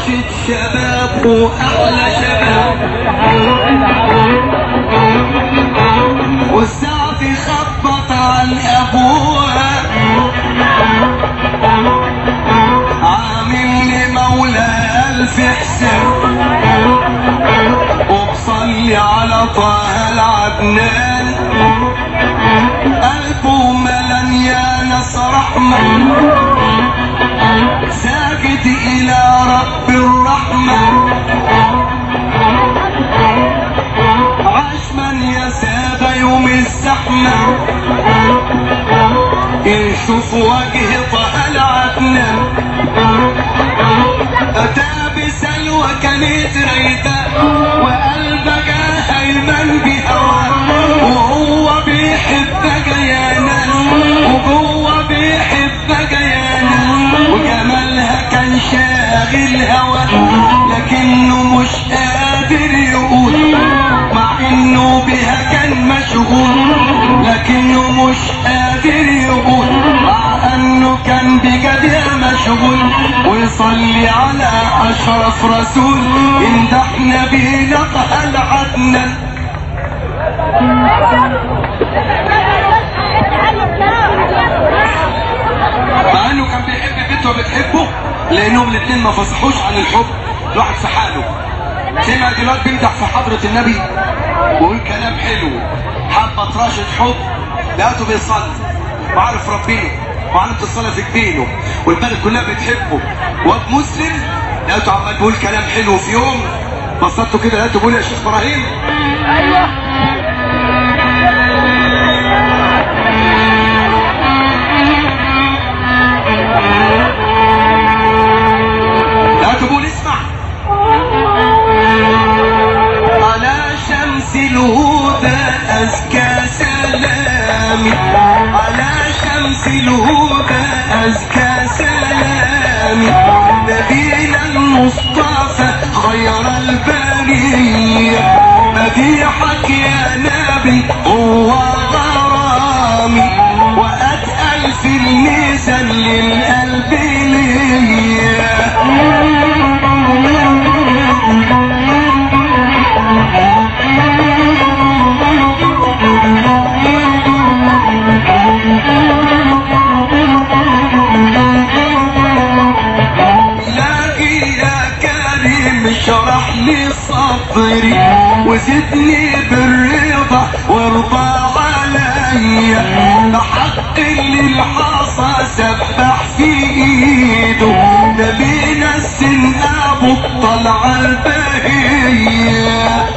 عاشت شباب واحلى شباب والسعد خبط عن ابوها عامل لمولى الف حساب وبصلي على طه العدنان قلبه ملان يا ناس رحمة ساجد إلى رب الرحمة عاش من يا سادة يوم الزحمة يشوف وجه طه العدنان أتى بسلوى كانت رايدة وقلبها هيمن بهواه وهو بيحبك يا ناس وجوه بيحبك يا ناس وجمالها كان شاغل هوا لكنه مش قادر يقول مع انه بها كان مشغول لكنه مش قادر يقول مع انه كان بجد مشغول ويصلي على اشرف رسول يمدحنا بيه طه العدنان مع انه كان بيحب بنته وبتحبه لانهم الاثنين ما فصحوش عن الحب الواحد في حاله سمع دلوقتي بيمدح في حضرة النبي ويقول كلام حلو حبة راشد حب لقيته بيصلي وعارف ربنا وعارف الصلاة في جبينه والبلد كلها بتحبه واد مسلم لقيته عمال بيقول كلام حلو في يوم بصيته كده لقيته بيقول يا شيخ ابراهيم لقيته بيقول اسمع على شمس الهدى أزكى سلامي على شمس الهدى أزكى سلامي نبينا المصطفى خير البرية مديحك يا نبي هو غرامي وأتقل في الميزان للقلب ليا لاقي يا كريم اشرح لي صدري وزدني بالرضا وارضى عليا بحق اللي الحصى سبح في ايده نبينا السن ابو الطلعه البهيه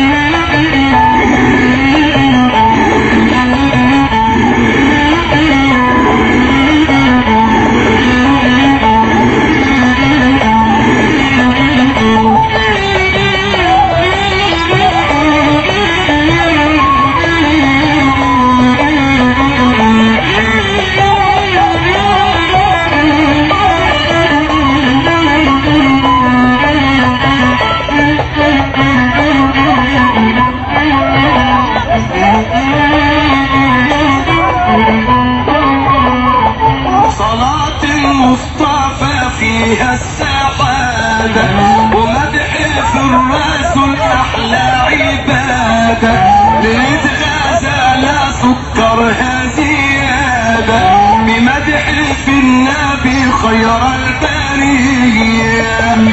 صلاة المصطفى فيها السعادة ومدح في الرسول أحلى عبادة ليتغازى لا سكرها زيادة بمدح في النبي خير البرية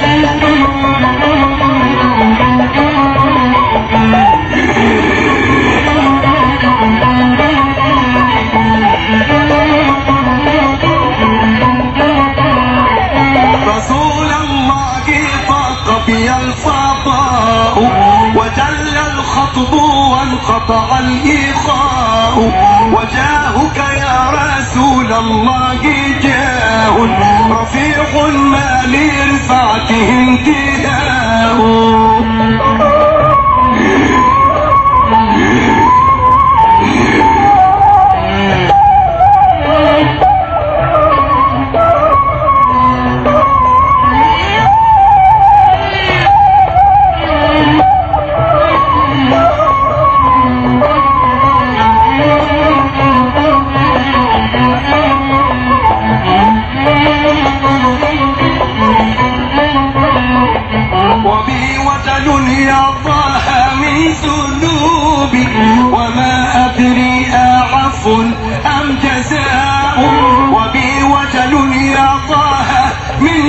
رسول الله ضاق بي الفضاء وجل الخطب وانقطع الإيقاء وجاهك يا رسول الله جاه رفيع ما لرفعته انتهاء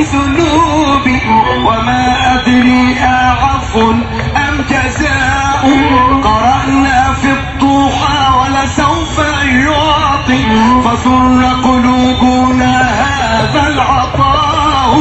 ذنوبي وما أدري أعفو أم جزاء قرأنا في الضحى ولسوف يعطي فسر قلوبنا هذا العطاء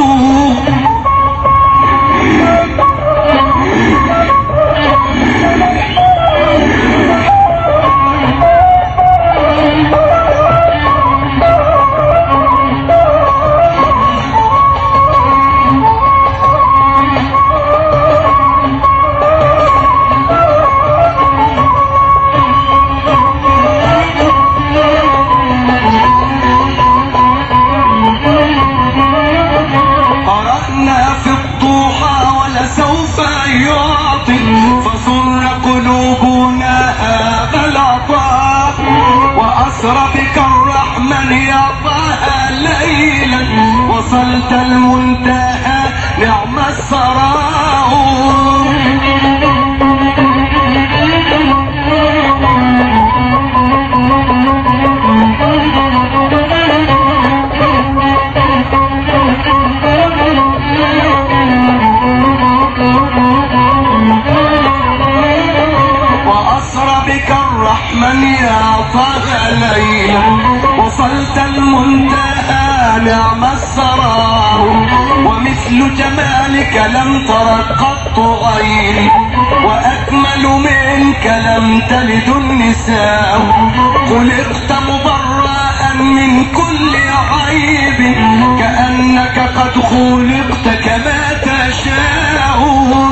قرأنا في الضحى ولسوف يعطي فسر قلوبنا هذا العطاء وأسرى بك الرحمن يا طه ليلا وصلت المنتهى نعم السراء وأسرى بك الرحمن يا طه ليلا وصلت المنتهى نعم السرار ومثل جمالك لم تر قط عيني وأكمل منك لم تلد النساء خلقت مبرأ من كل عيب كأنك قد خلقت كما تشاء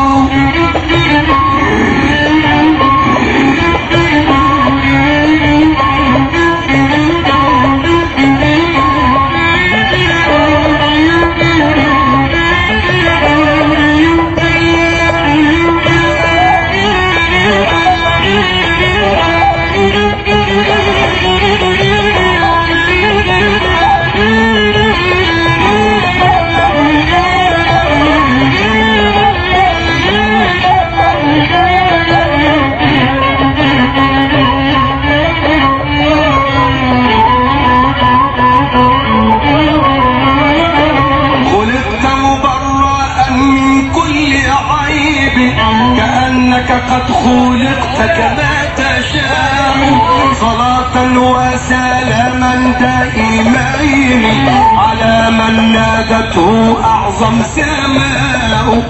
خلقت مبرأ من كل عيب كأنك قد خلقت كما تشاء صلاة وسلاما دائمين على من نادته أعظم سماء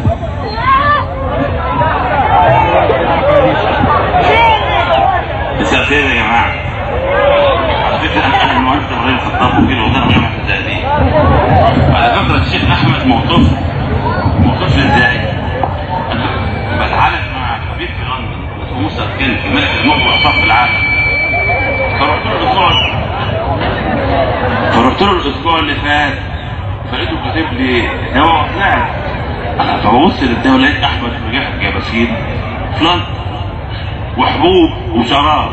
مساء الخير يا جماعه على فكره انا انا المهندس ابراهيم خطاب وكيل وزاره جامعه الزقازيق على فكره الشيخ احمد موقف موقف ازاي انا بتعالج مع حبيب في لندن اسمه موسى كنت ملك المخ واعصاب في العالم فرحت له الاسبوع فرحت له الاسبوع اللي فات فلقيته كاتب لي دواء طلعت انا فببص للدواء لقيت احمد رجع جابسين في لندن وحبوب وشراب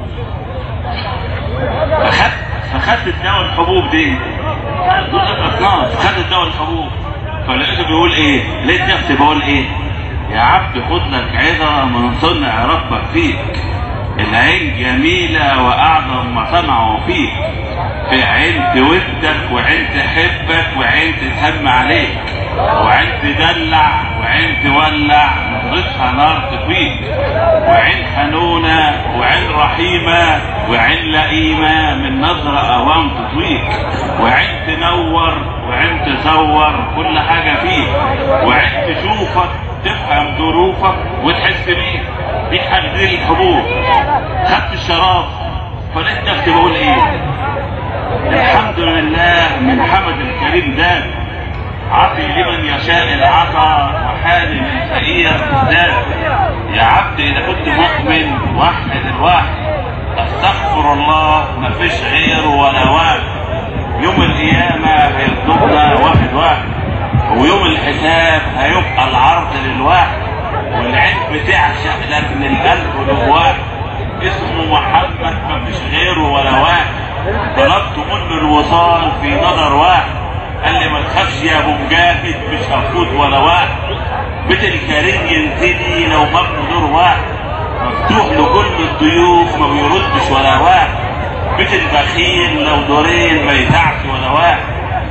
فخدت فخدت الدواء الحبوب دي دول اصناف فخدت الدواء الحبوب فلقيته بيقول ايه لقيت نفسي بقول ايه يا عبد خد لك عظة من صنع ربك فيك العين جميلة وأعظم ما صنعوا فيك في عين تودك وعين تحبك وعين تتهم عليك وعين تدلع وعين تولع نظرتها نار تكويك وعين حنونة وعين رحيمة وعين لئيمة من نظرة أوام تطويك وعين تنور وعين تصور كل حاجة فيك وعين تشوفك تفهم ظروفك وتحس بيك دي حاجة دي الحبوب خدت الشراب فلقيت نفسي بقول ايه الحمد لله من حمد الكريم ذات عطي لمن يشاء العطا وحال من فقير ذات يا عبد اذا كنت مؤمن وحد الواحد استغفر الله ما فيش غيره ولا واحد يوم القيامة هيطلبنا واحد واحد ويوم الحساب هيبقى العرض للواحد والعين بتعشق لكن القلب له واحد اسمه محمد ما فيش غيره ولا واحد طلبت منه الوصال في نظر واحد قال لي ما تخافش يا ابو مجاهد مش هفوت ولا واحد بيت الكريم ينتهي لو مبني دور واحد مفتوح لكل الضيوف ما بيردش ولا واحد بيت البخيل لو دورين ما يتعش ولا واحد بنتي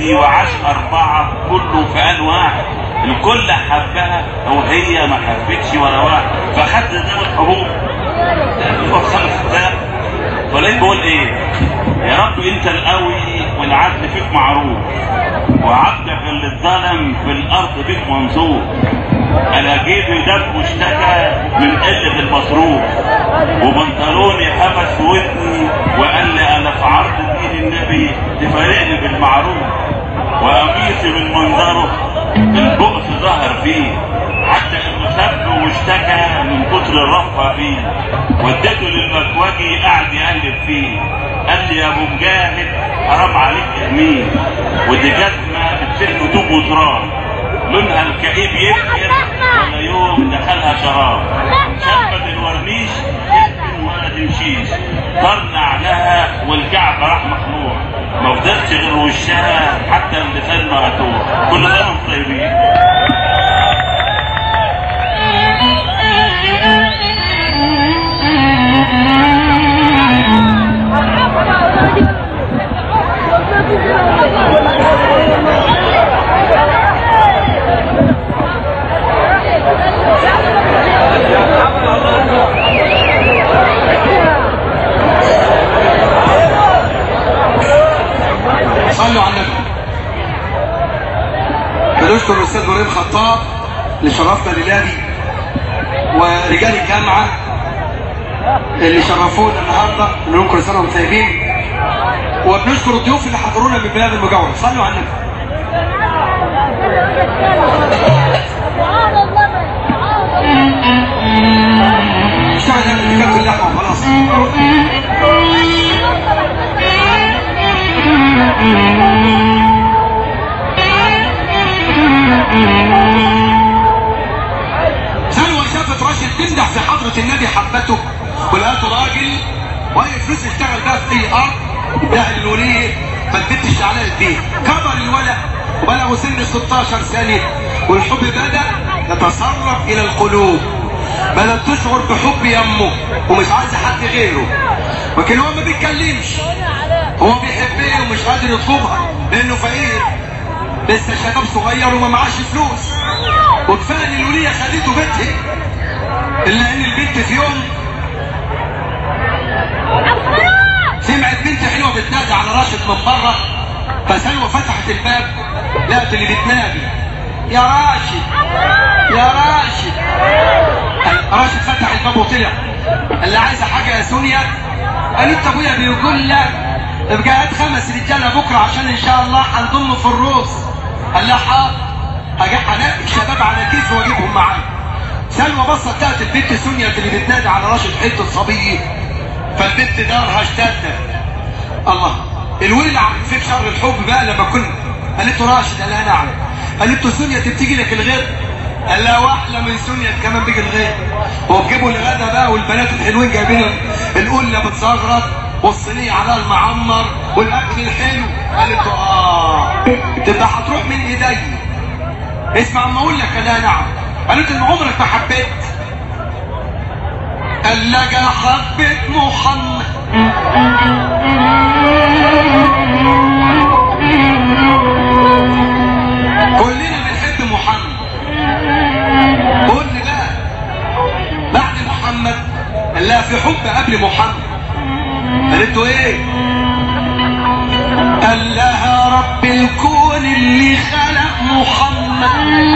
النبي وعاش أربعة كله في آن واحد الكل حبها وهي ما حبتش ولا واحد فخد ذوي الحبوب هو خلق ده ولكن بقول ايه يا رب انت القوي والعدل فيك معروف وعبدك اللي اتظلم في الارض بيك منصور انا جيبي دب واشتكى من قله المصروف وبنطلوني حبس ودني وقال لي انا في عرض دين النبي تفارقني بالمعروف وقميصي من منظره البؤس ظهر فيه حتى انه سب واشتكى من كتر الرفه فيه وديته للمكواجي قاعد يقلب فيه قال لي يا ابو مجاهد حرام عليك يمين ودي جزمه بتسيب طوب وتراب لونها الكئيب يبكر ولا يوم دخلها شراب شبت الورنيش تسكن ولا تمشيش طرنع لها والكعب راح مخلوع ما فضلش غير وشها حتى اللسان مقطوع كل ده من طيبين صلوا على النبي بنشكر الاستاذ ابراهيم خطاب اللي شرفنا ليلادي ورجال الجامعه اللي شرفونا النهارده نقول لهم كل سنه وانتم طيبين وبنشكر الضيوف اللي حضرونا من بلاد المجاوره صلوا على النبي اشتغل اللي كان في اللحمه وخلاص سلوى شافت راشد تمدح في حضرة النبي حبته ولقيته راجل وهي فلوس اشتغل بقى في اي ارض ده الولية فالبنت اشتغلت بيه كبر الولد وبلغوا سن 16 سنة والحب بدأ يتسرب إلى القلوب بدأت تشعر بحب يمه ومش عايزة حد غيره لكن هو ما بيتكلمش هو بيحبها ومش قادر يطلبها لأنه فقير لسه شباب صغير وما معاش فلوس وكفايه ان الوليه خدته بيتها الا ان البنت في يوم سمعت بنت حلوه بتنادي على راشد من بره فسلوى فتحت الباب لقت اللي بتنادي يا راشد يا راشد راشد فتح الباب وطلع قال لها عايزه حاجه يا سونيا قالت ابويا بيقول لك ابقى هات خمس رجاله بكره عشان ان شاء الله هنضم في الروس قال لها حاضر هجي هنقي الشباب على كيفي واجيبهم معايا سلوى بصت لقت البنت سونيا اللي بتنادي على راشد حته صبيه فالبنت دارها اشتدت الله الولع فيك شر الحب بقى لما كنا قالت له راشد قال لها نعم قالت له سونيا تبتيجي لك الغير قال لها واحلى من سونيا كمان بيجي الغير وبجيبوا الغدا بقى والبنات الحلوين جايبين القله بتصغرط والصينيه عليها المعمر والاكل الحلو قالت له اه تبقى هتروح من ايدي اسمع اما اقول لك قال لها نعم قالت له عمرك ما حبيت قال لها حبيت محمد كلنا بنحب محمد قول لي بقى بعد محمد قال لها في حب قبل محمد قالت له ايه قال لها رب الكون اللي خلق محمد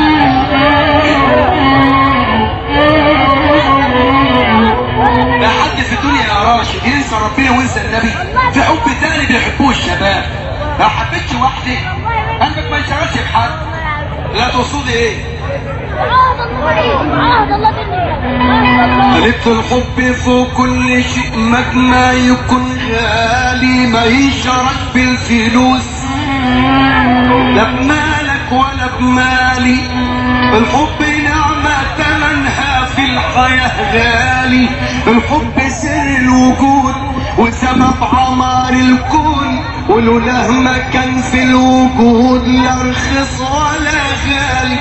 لا حد في الدنيا يا راشد ينسى ربنا وينسى النبي في حب تاني بيحبوه الشباب لو حبيتش واحدة قلبك ما يشغلش بحد لا تقصدي ايه عهد الله عهد الله بالنية قالت الحب فوق كل شيء مهما يكون غالي ما يشرك بالفلوس لا بمالك ولا بمالي الحب نعمة تمنها في الحياة غالي الحب سر الوجود وسبب عمار الكون ولولاه ما كان في الوجود لا رخص ولا غالي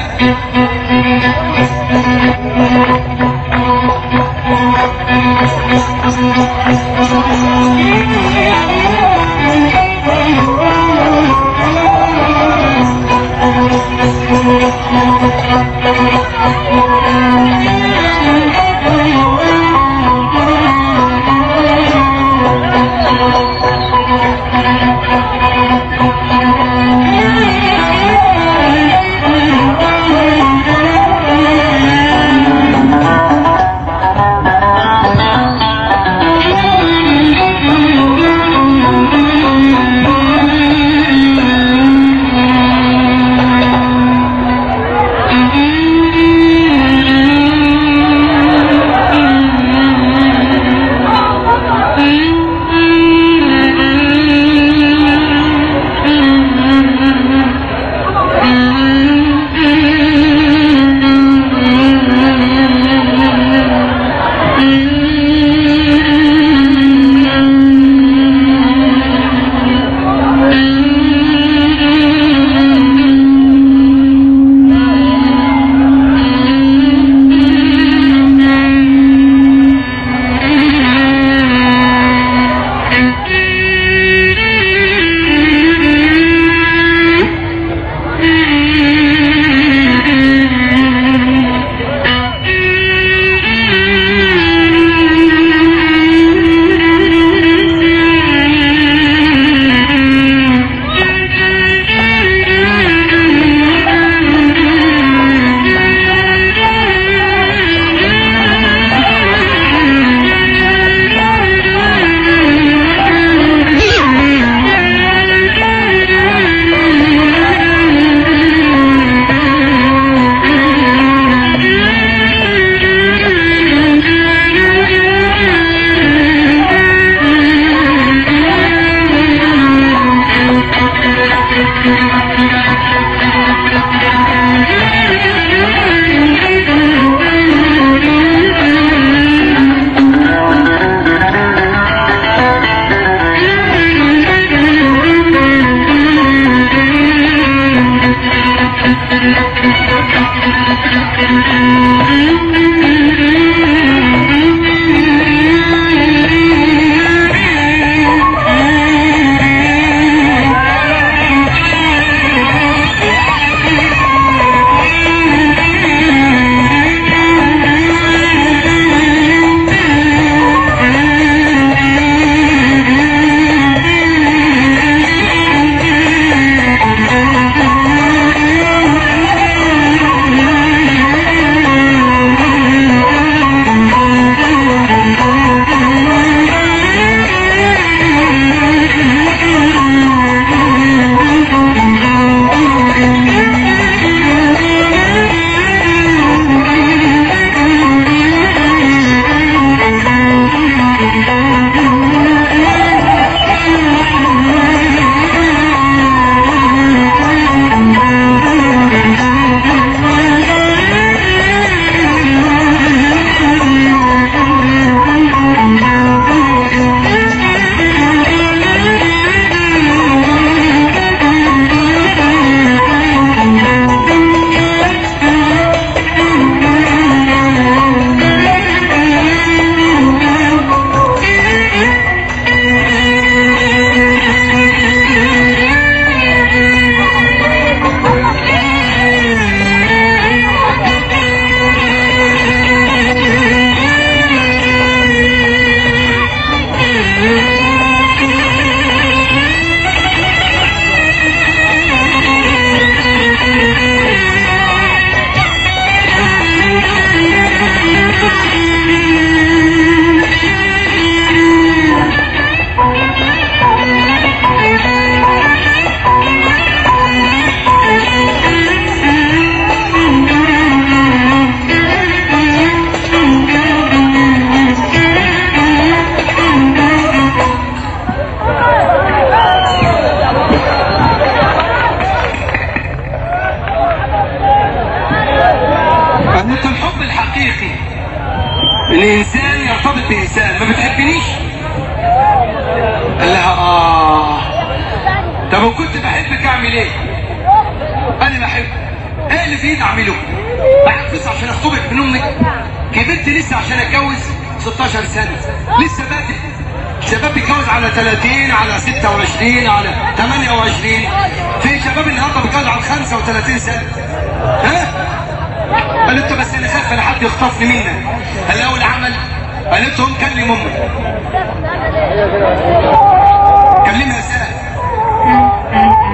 ان انسان يرتبط بانسان ما بتحبنيش قال لها اه طب وكنت بحبك اعمل ايه انا بحب ايه اللي في ايدي اعمله بعد فلوس عشان اخطبك من امك كبرت لسه عشان اتجوز 16 سنه لسه بادئ شباب بيتجوز على 30 على 26 على 28 في شباب النهارده بيتجوز على 35 سنه ها قال انت بس انا خايف ان حد يخطفني منك قال اول عمل قالت لهم كلم امك كلمها سهل